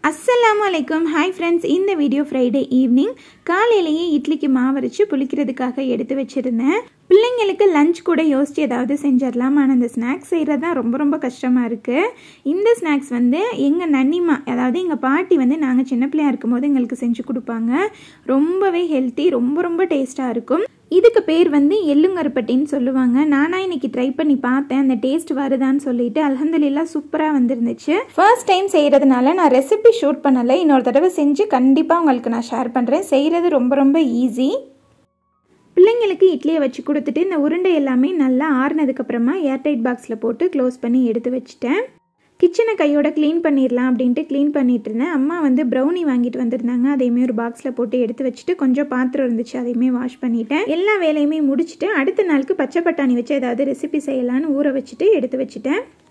அஸ்ஸலாமு அலைக்கும் hi friends இந்த வீடியோ ஃப்ரைடே ஈவினிங் காலையிலேயே இட்லிக்கு மாவரைச்சு புளிக்கிறதுக்காக எடுத்து வச்சுருந்தேன் பிள்ளைங்களுக்கு லஞ்ச் கூட யோசிச்சு ஏதாவது செஞ்சிடலாம் ஆனால் அந்த ஸ்நாக்ஸ் செய்கிறது தான் ரொம்ப ரொம்ப கஷ்டமாக இருக்குது இந்த ஸ்நாக்ஸ் வந்து எங்கள் நன்னிமா அதாவது எங்கள் பாட்டி வந்து நாங்கள் சின்ன பிள்ளையா இருக்கும்போது எங்களுக்கு செஞ்சு கொடுப்பாங்க ரொம்பவே ஹெல்த்தி ரொம்ப ரொம்ப டேஸ்ட்டாக இருக்கும் இதுக்கு பேர் வந்து எள்ளுங்கருப்பட்டின்னு சொல்லுவாங்க நானாக இன்னைக்கு ட்ரை பண்ணி பார்த்தேன் அந்த டேஸ்ட் வருதான்னு சொல்லிட்டு அலமதுல்லா சூப்பராக வந்துருந்துச்சு ஃபர்ஸ்ட் டைம் செய்கிறதுனால நான் ரெசிபி ஷூட் பண்ணலை இன்னொரு தடவை செஞ்சு கண்டிப்பாக உங்களுக்கு நான் ஷேர் பண்ணுறேன் செய்கிறது ரொம்ப ரொம்ப ஈஸி பிள்ளைங்களுக்கு இட்லியை வச்சு கொடுத்துட்டு இந்த உருண்டை எல்லாமே நல்லா ஆறுனதுக்கப்புறமா ஏர்டைட் பாக்ஸில் போட்டு க்ளோஸ் பண்ணி எடுத்து வச்சுட்டேன் கிச்சனை கையோட க்ளீன் பண்ணிடலாம் அப்படின்ட்டு க்ளீன் பண்ணிட்டு இருந்தேன் அம்மா வந்து ப்ரௌனி வாங்கிட்டு வந்திருந்தாங்க அதையுமே ஒரு பாக்ஸில் போட்டு எடுத்து வச்சுட்டு கொஞ்சம் பாத்திரம் இருந்துச்சு அதையுமே வாஷ் பண்ணிட்டேன் எல்லா வேலையுமே முடிச்சுட்டு அடுத்த நாளுக்கு பச்சை பட்டாணி வச்சு ஏதாவது ரெசிபி செய்யலான்னு ஊற வச்சுட்டு எடுத்து வச்சுட்டேன்